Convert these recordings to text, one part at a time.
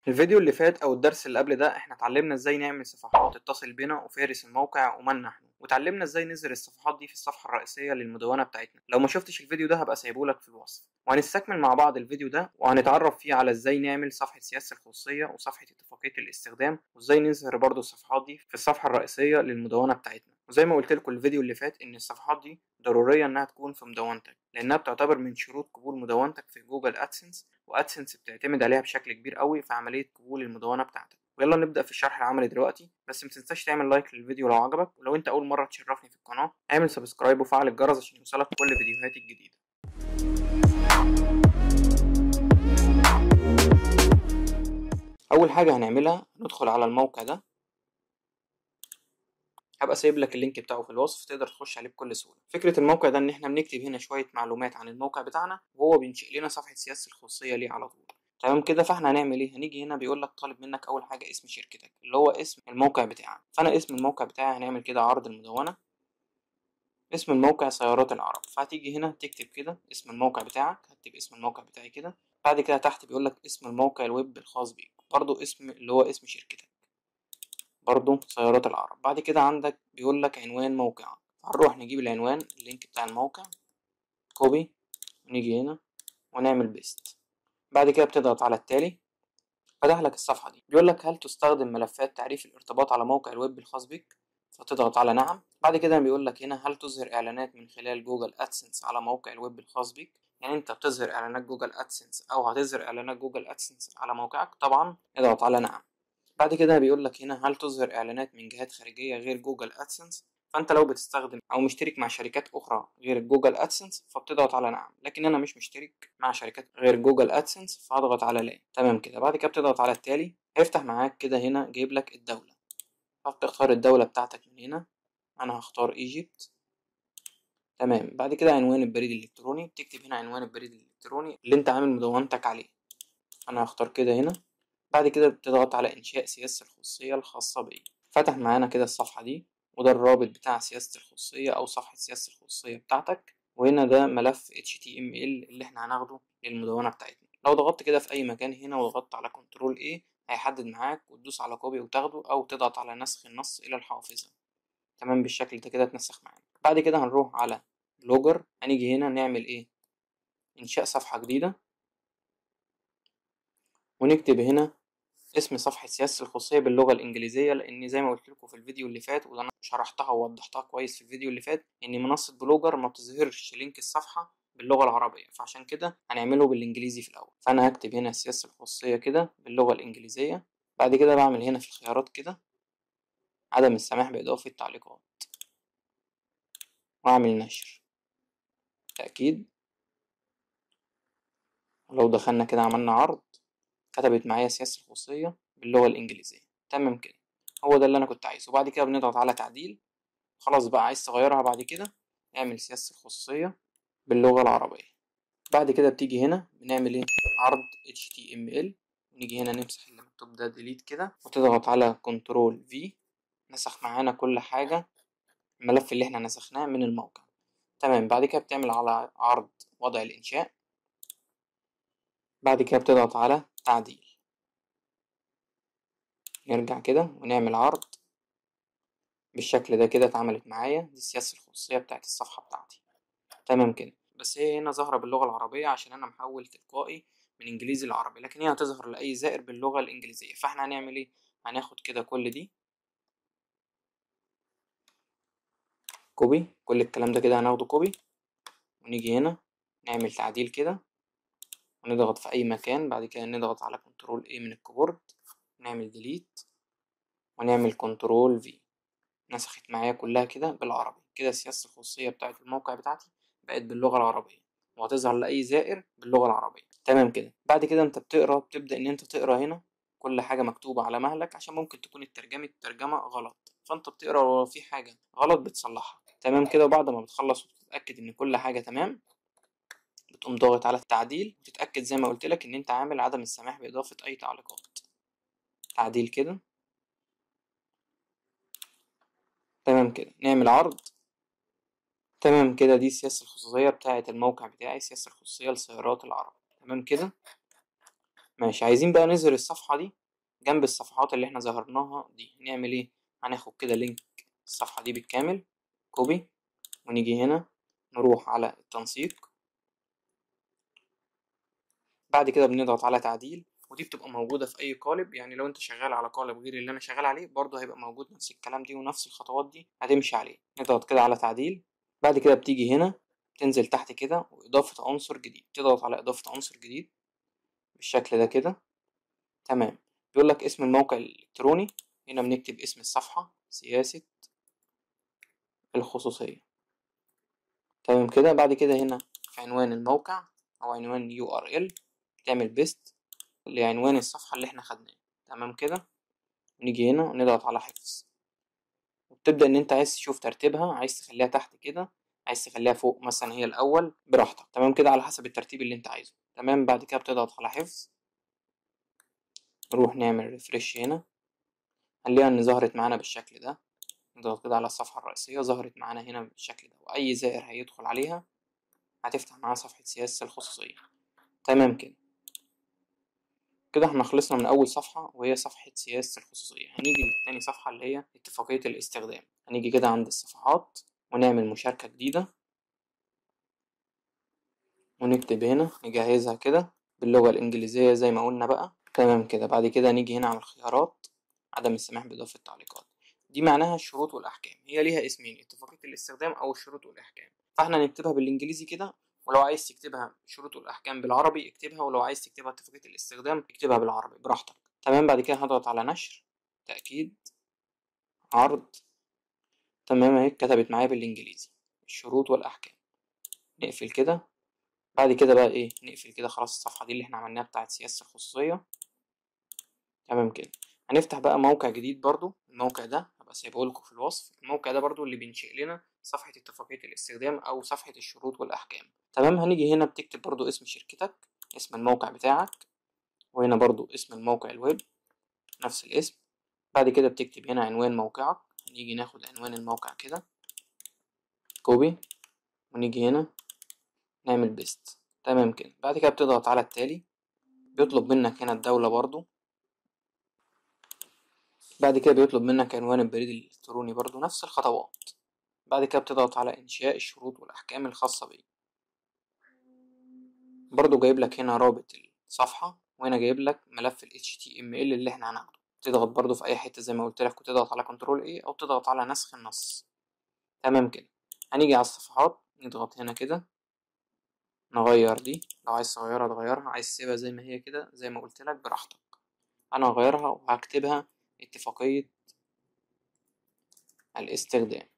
الفيديو اللي فات او الدرس اللي قبل ده احنا اتعلمنا ازاي نعمل صفحات تتصل بنا وفارس الموقع ومن نحن وتعلمنا ازاي نظهر الصفحات دي في الصفحة الرئيسية للمدونة بتاعتنا لو ما شفتش الفيديو ده هبقى سايبهولك في الوصف وهنستكمل مع بعض الفيديو ده وهنتعرف فيه على ازاي نعمل صفحة سياسة الخصوصية وصفحة اتفاقية الاستخدام وازاي نظهر برضو الصفحات دي في الصفحة الرئيسية للمدونة بتاعتنا وزي ما قلت لكم الفيديو اللي فات ان الصفحات دي ضرورية انها تكون في مدونتك لانها بتعتبر من شروط قبول مدونتك في جوجل ادسنس وادسنس بتعتمد عليها بشكل كبير قوي في عملية قبول المدونة بتاعتك ويلا نبدأ في الشرح العملي دلوقتي بس متنساش تعمل لايك للفيديو لو عجبك ولو انت اول مرة تشرفني في القناة اعمل سبسكرايب وفعل الجرس عشان يوصلك كل فيديوهاتي الجديدة اول حاجة هنعملها ندخل على الموقع ده هبقى سايب لك اللينك بتاعه في الوصف تقدر تخش عليه بكل سهوله فكره الموقع ده ان احنا بنكتب هنا شويه معلومات عن الموقع بتاعنا وهو بينشئ لنا صفحه سياسه الخصوصيه ليه على طول تمام كده فاحنا هنعمل ايه هنيجي هنا بيقول لك طالب منك اول حاجه اسم شركتك اللي هو اسم الموقع بتاعك فانا اسم الموقع بتاعي هنعمل كده عرض المدونه اسم الموقع سيارات العرب فهتيجي هنا تكتب كده اسم الموقع بتاعك هكتب اسم الموقع بتاعي كده بعد كده تحت بيقول لك اسم الموقع الويب الخاص بيك برضو اسم اللي هو اسم شركتك برضو سيارات العرب بعد كده عندك بيقول لك عنوان موقعك هنروح نجيب العنوان اللينك بتاع الموقع كوبي ونيجي هنا ونعمل بيست بعد كده بتضغط على التالي فتح لك الصفحة دي بيقول لك هل تستخدم ملفات تعريف الارتباط على موقع الويب الخاص بك فتضغط على نعم بعد كده بيقول لك هنا هل تظهر اعلانات من خلال جوجل ادسنس على موقع الويب الخاص بك يعني انت بتظهر اعلانات جوجل ادسنس او هتظهر اعلانات جوجل ادسنس على موقعك طبعا اضغط على نعم بعد كده بيقول لك هنا هل تظهر اعلانات من جهات خارجيه غير جوجل ادسنس فانت لو بتستخدم او مشترك مع شركات اخرى غير جوجل ادسنس فبتضغط على نعم لكن انا مش مشترك مع شركات غير جوجل ادسنس فهضغط على لا تمام كده بعد كده بتضغط على التالي هيفتح معاك كده هنا جايب لك الدوله فبتختار الدوله بتاعتك من هنا انا هختار ايجيبت تمام بعد كده عنوان البريد الالكتروني بتكتب هنا عنوان البريد الالكتروني اللي انت عامل مدونتك عليه انا هختار كده هنا بعد كده بتضغط على إنشاء سياسة الخصوصية الخاصة بي فتح معانا كده الصفحة دي وده الرابط بتاع سياسة الخصوصية أو صفحة سياسة الخصوصية بتاعتك وهنا ده ملف HTML اللي احنا هناخده للمدونة بتاعتنا لو ضغطت كده في أي مكان هنا وضغطت على كنترول A هيحدد معاك وتدوس على كوبي وتاخده أو تضغط على نسخ النص إلى الحافظة تمام بالشكل ده كده اتنسخ معانا بعد كده هنروح على بلوجر هنيجي هنا نعمل ايه إنشاء صفحة جديدة ونكتب هنا اسم صفحة سياسة الخصوصية باللغة الإنجليزية لأن زي ما قلت لكم في الفيديو اللي فات وده أنا شرحتها ووضحتها كويس في الفيديو اللي فات إن منصة بلوجر ما بتظهرش لينك الصفحة باللغة العربية فعشان كده هنعمله بالإنجليزي في الأول فأنا هكتب هنا السياسة الخصوصية كده باللغة الإنجليزية بعد كده بعمل هنا في الخيارات كده عدم السماح بإضافة تعليقات وأعمل نشر تأكيد ولو دخلنا كده عملنا عرض كتبت معايا سياسة الخصوصية باللغة الإنجليزية تمام كده هو ده اللي أنا كنت عايزه وبعد كده بنضغط على تعديل خلاص بقى عايز تغيرها بعد كده اعمل سياسة الخصوصية باللغة العربية بعد كده بتيجي هنا بنعمل ايه عرض HTML ونيجي هنا نمسح اللي مكتوب ده ديليت كده وتضغط على كنترول V نسخ معانا كل حاجة الملف اللي احنا نسخناه من الموقع تمام بعد كده بتعمل على عرض وضع الإنشاء بعد كده بتضغط على تعديل نرجع كده ونعمل عرض بالشكل ده كده اتعملت معايا دي السياسة الخصوصية بتاعت الصفحة بتاعتي تمام كده بس هي هنا ظاهرة باللغة العربية عشان أنا محول تلقائي من إنجليزي لعربي لكن هي هتظهر لأي زائر باللغة الإنجليزية فاحنا هنعمل ايه هناخد كده كل دي كوبي كل الكلام ده كده هناخده كوبي ونيجي هنا نعمل تعديل كده ونضغط في أي مكان بعد كده نضغط على كنترول A من الكيبورد نعمل ديليت ونعمل كنترول V نسخت معايا كلها كده بالعربي كده السياسة الخصوصية بتاعت الموقع بتاعتي بقت باللغة العربية وهتظهر لأي زائر باللغة العربية تمام كده بعد كده انت بتقرا بتبدأ ان انت تقرا هنا كل حاجة مكتوبة على مهلك عشان ممكن تكون الترجمة ترجمة غلط فانت بتقرا ولو في حاجة غلط بتصلحها تمام كده وبعد ما بتخلص وتتأكد ان كل حاجة تمام بتقوم ضاغط على التعديل وتتأكد زي ما قلت لك إن أنت عامل عدم السماح بإضافة أي تعليقات تعديل كده تمام كده نعمل عرض تمام كده دي السياسة الخصوصية بتاعة الموقع بتاعي السياسة الخصوصية لسيارات العرب تمام كده ماشي عايزين بقى نظهر الصفحة دي جنب الصفحات اللي احنا ظهرناها دي نعمل ايه هناخد كده لينك الصفحة دي بالكامل كوبي ونيجي هنا نروح على التنسيق بعد كده بنضغط على تعديل ودي بتبقى موجودة في أي قالب يعني لو أنت شغال على قالب غير اللي أنا شغال عليه برضه هيبقى موجود نفس الكلام دي ونفس الخطوات دي هتمشي عليه نضغط كده على تعديل بعد كده بتيجي هنا تنزل تحت كده وإضافة عنصر جديد تضغط على إضافة عنصر جديد بالشكل ده كده تمام بيقول لك اسم الموقع الإلكتروني هنا بنكتب اسم الصفحة سياسة الخصوصية تمام كده بعد كده هنا في عنوان الموقع أو عنوان URL تعمل بيست لعنوان الصفحة اللي احنا خدناه تمام كده ونيجي هنا ونضغط على حفظ وبتبدأ إن أنت عايز تشوف ترتيبها عايز تخليها تحت كده عايز تخليها فوق مثلا هي الأول براحتك تمام كده على حسب الترتيب اللي أنت عايزه تمام بعد كده بتضغط على حفظ نروح نعمل ريفرش هنا هنلاقيها إن ظهرت معانا بالشكل ده نضغط كده على الصفحة الرئيسية ظهرت معانا هنا بالشكل ده وأي زائر هيدخل عليها هتفتح معاه صفحة سياسة الخصوصية تمام كده كده احنا خلصنا من أول صفحة وهي صفحة سياسة الخصوصية هنيجي لتاني صفحة اللي هي اتفاقية الاستخدام هنيجي كده عند الصفحات ونعمل مشاركة جديدة ونكتب هنا نجهزها كده باللغة الإنجليزية زي ما قلنا بقى تمام كده بعد كده نيجي هنا على الخيارات عدم السماح بإضافة تعليقات دي معناها الشروط والأحكام هي ليها اسمين اتفاقية الاستخدام أو الشروط والأحكام فاحنا نكتبها بالإنجليزي كده ولو عايز تكتبها شروط والأحكام بالعربي اكتبها ولو عايز تكتبها اتفاقية الاستخدام اكتبها بالعربي براحتك تمام بعد كده هضغط على نشر تأكيد عرض تمام اهي اتكتبت معايا بالإنجليزي الشروط والأحكام نقفل كده بعد كده بقى ايه نقفل كده خلاص الصفحة دي اللي احنا عملناها بتاعت سياسة الخصوصية تمام كده هنفتح بقى موقع جديد برضو الموقع ده هبقى سايبه لكم في الوصف الموقع ده برضو اللي بينشئ لنا صفحة اتفاقية الاستخدام أو صفحة الشروط والأحكام تمام هنيجي هنا بتكتب برضو اسم شركتك اسم الموقع بتاعك وهنا برضو اسم الموقع الويب نفس الاسم بعد كده بتكتب هنا عنوان موقعك هنيجي ناخد عنوان الموقع كده كوبي ونيجي هنا نعمل بيست تمام كده بعد كده بتضغط على التالي بيطلب منك هنا الدولة برضو بعد كده بيطلب منك عنوان البريد الإلكتروني برضو نفس الخطوات بعد كده بتضغط على إنشاء الشروط والأحكام الخاصة بيه برضو جايب لك هنا رابط الصفحة وهنا جايب لك ملف ال HTML اللي احنا هناخده تضغط برضو في أي حتة زي ما قلت لك وتضغط على كنترول A أو تضغط على نسخ النص تمام كده هنيجي على الصفحات نضغط هنا كده نغير دي لو عايز تغيرها تغيرها عايز تسيبها زي ما هي كده زي ما قلت لك براحتك أنا هغيرها وهكتبها اتفاقية الاستخدام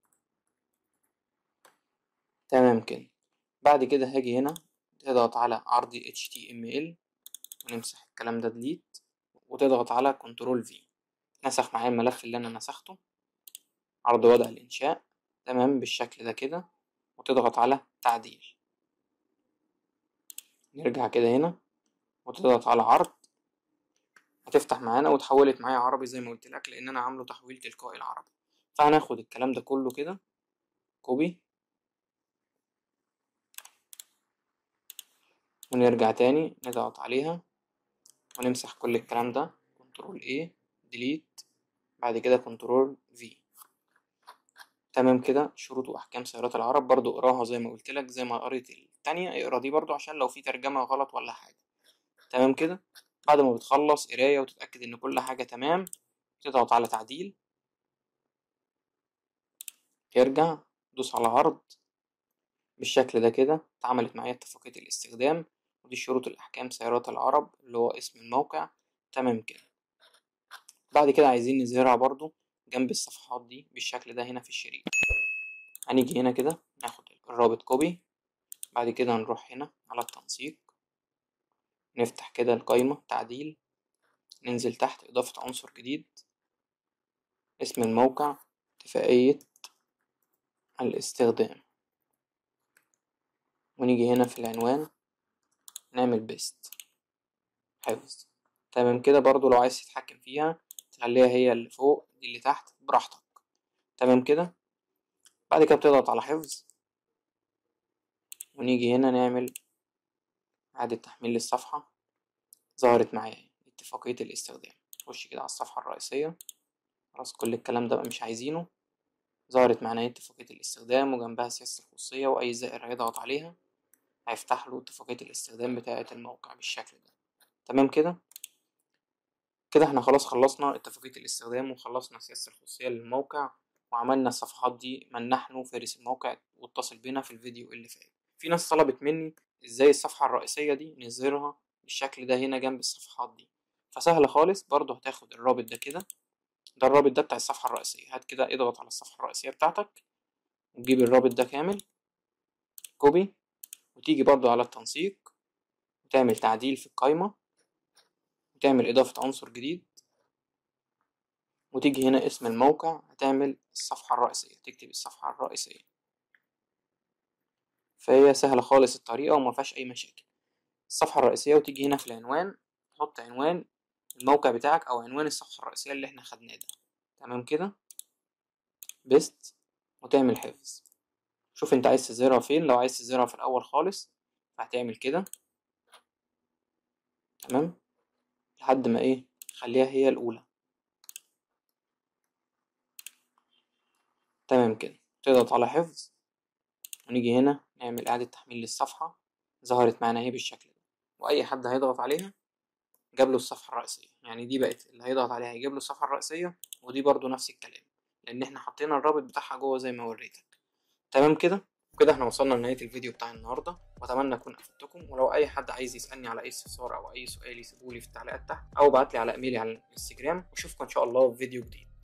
تمام كده بعد كده هاجي هنا تضغط على عرض HTML ونمسح الكلام ده ديليت وتضغط على كنترول V نسخ معايا الملف اللي أنا نسخته عرض وضع الإنشاء تمام بالشكل ده كده وتضغط على تعديل نرجع كده هنا وتضغط على عرض هتفتح معانا وتحولت معايا عربي زي ما قلت لك لان انا عامله تحويل تلقائي العربي فهناخد الكلام ده كله كده كوبي ونرجع تاني نضغط عليها ونمسح كل الكلام ده كنترول A ديليت بعد كده كنترول V تمام كده شروط واحكام سيارات العرب برضو اقراها زي ما قلت لك زي ما قريت التانية اقرا دي برضو عشان لو في ترجمة غلط ولا حاجة تمام كده بعد ما بتخلص قراية وتتأكد إن كل حاجة تمام تضغط على تعديل يرجع دوس على عرض بالشكل ده كده اتعملت معايا اتفاقية الاستخدام ودي شروط الأحكام سيارات العرب اللي هو اسم الموقع تمام كده بعد كده عايزين نظهرها برضو جنب الصفحات دي بالشكل ده هنا في الشريط هنيجي هنا كده ناخد الرابط كوبي بعد كده نروح هنا على التنسيق نفتح كده القايمة تعديل ننزل تحت إضافة عنصر جديد اسم الموقع اتفاقية الاستخدام ونيجي هنا في العنوان نعمل بيست حفظ تمام كده برضو لو عايز تتحكم فيها تخليها هي اللي فوق دي اللي تحت براحتك تمام كده بعد كده بتضغط على حفظ ونيجي هنا نعمل إعادة تحميل للصفحة ظهرت معايا اتفاقية الاستخدام خش كده على الصفحة الرئيسية خلاص كل الكلام ده بقى مش عايزينه ظهرت معانا اتفاقية الاستخدام وجنبها سياسة الخصوصية وأي زائر هيضغط عليها هيفتح له اتفاقية الاستخدام بتاعة الموقع بالشكل ده تمام كده كده احنا خلاص خلصنا اتفاقية الاستخدام وخلصنا سياسة الخصوصية للموقع وعملنا الصفحات دي من نحن فارس الموقع واتصل بينا في الفيديو اللي فات في ناس طلبت مني ازاي الصفحة الرئيسية دي نظهرها بالشكل ده هنا جنب الصفحات دي فسهل خالص برضو هتاخد الرابط ده كده ده الرابط ده بتاع الصفحة الرئيسية هات كده اضغط على الصفحة الرئيسية بتاعتك وتجيب الرابط ده كامل كوبي وتيجي برضو على التنسيق وتعمل تعديل في القايمة وتعمل إضافة عنصر جديد وتيجي هنا اسم الموقع هتعمل الصفحة الرئيسية تكتب الصفحة الرئيسية فهي سهلة خالص الطريقة وما فيهاش أي مشاكل الصفحة الرئيسية وتيجي هنا في العنوان تحط عنوان الموقع بتاعك أو عنوان الصفحة الرئيسية اللي احنا خدناه ده تمام كده بيست وتعمل حفظ شوف انت عايز تظهرها فين لو عايز تظهرها في الأول خالص فهتعمل كده تمام لحد ما ايه خليها هي الأولى تمام كده تضغط على حفظ ونيجي هنا نعمل إعادة تحميل للصفحة ظهرت معانا اهي بالشكل ده وأي حد هيضغط عليها جاب له الصفحة الرئيسية يعني دي بقت اللي هيضغط عليها هيجيب له الصفحة الرئيسية ودي برضو نفس الكلام لأن احنا حطينا الرابط بتاعها جوه زي ما وريتك تمام كده وكده احنا وصلنا لنهاية الفيديو بتاع النهاردة وأتمنى أكون أفدتكم ولو أي حد عايز يسألني على أي استفسار أو أي سؤال يسيبولي في التعليقات تحت أو بعتلي على إيميلي على الانستجرام وأشوفكم إن شاء الله في فيديو جديد